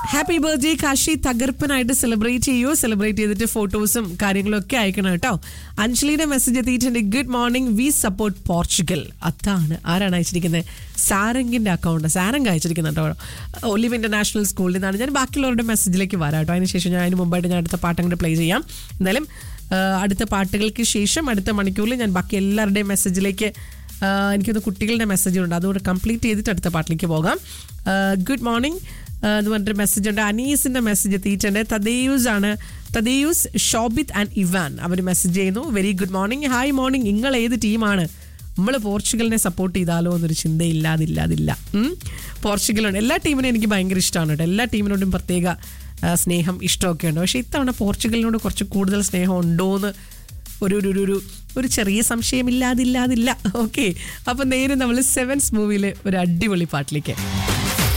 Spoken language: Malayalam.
ഹാപ്പി ബർത്ത്ഡേ കാശി തകർപ്പനായിട്ട് സെലിബ്രേറ്റ് ചെയ്യൂ സെലിബ്രേറ്റ് ചെയ്തിട്ട് ഫോട്ടോസും കാര്യങ്ങളും ഒക്കെ അയക്കണം കേട്ടോ അഞ്ജലിയുടെ മെസ്സേജ് എത്തിയിട്ടുണ്ട് good morning we support Portugal അതാണ് ആരാണ് അയച്ചിരിക്കുന്നത് സാരംഗിന്റെ അക്കൗണ്ട് സാരംഗ് അയച്ചിരിക്കുന്നത് കേട്ടോ ഒലിവ് ഇന്റർനാഷണൽ സ്കൂളിൽ നിന്നാണ് ഞാൻ ബാക്കിയുള്ളവരുടെ മെസ്സേജിലേക്ക് വരാം കേട്ടോ അതിനുശേഷം ഞാൻ അതിന് മുമ്പായിട്ട് ഞാൻ അടുത്ത പാട്ട് അങ്ങോട്ട് പ്ലേ ചെയ്യാം എന്തായാലും ആ, അടുത്ത പാട്ടുകൾക്ക് ശേഷം അടുത്ത മണിക്കൂറിൽ ഞാൻ ബാക്കി എല്ലാവരുടെയും മെസ്സേജിലേക്ക് ആ, എനിക്കൊന്ന് കുട്ടികളുടെ മെസ്സേജ് ഉണ്ട് അതുകൊണ്ട് കംപ്ലീറ്റ് ചെയ്തിട്ട് അടുത്ത പാട്ടിലേക്ക് പോകാം ഗുഡ് മോർണിംഗ് എന്ന് പറഞ്ഞിട്ട് മെസ്സേജ് ഉണ്ട് അനീസിന്റെ മെസ്സേജ് എത്തിയിട്ടുണ്ട് തദേയൂസ് ആണ് തദേയൂസ് ഷോബിത് ആൻഡ് ഇവാൻ അവർ മെസ്സേജ് ചെയ്യുന്നു very good morning hi morning നിങ്ങൾ ഏത് ടീമാണ് നമ്മൾ പോർച്ചുഗലിനെ സപ്പോർട്ട് ചെയ്താലോ എന്നൊരു ചിന്തയില്ലാതില്ലാതില്ല ഉം. പോർച്ചുഗലുണ്ട് എല്ലാ ടീമിനും എനിക്ക് ഭയങ്കര ഇഷ്ടമാണ് കേട്ടോ എല്ലാ ടീമിനോടും പ്രത്യേക ആ, സ്നേഹം ഇഷ്ടമൊക്കെ ഉണ്ട് പക്ഷേ ഇത്തവണ പോർച്ചുഗലിനോട് കുറച്ച് കൂടുതൽ സ്നേഹം ഉണ്ടോ എന്ന് ഒരു ഒരു ഒരു ഒരു ഒരു ചെറിയ സംശയമില്ലാതില്ലാതില്ല ഓക്കെ അപ്പം നേരെ നമ്മൾ സെവൻസ് മൂവിയിലെ ഒരു അടിപൊളി പാട്ടിലേക്ക്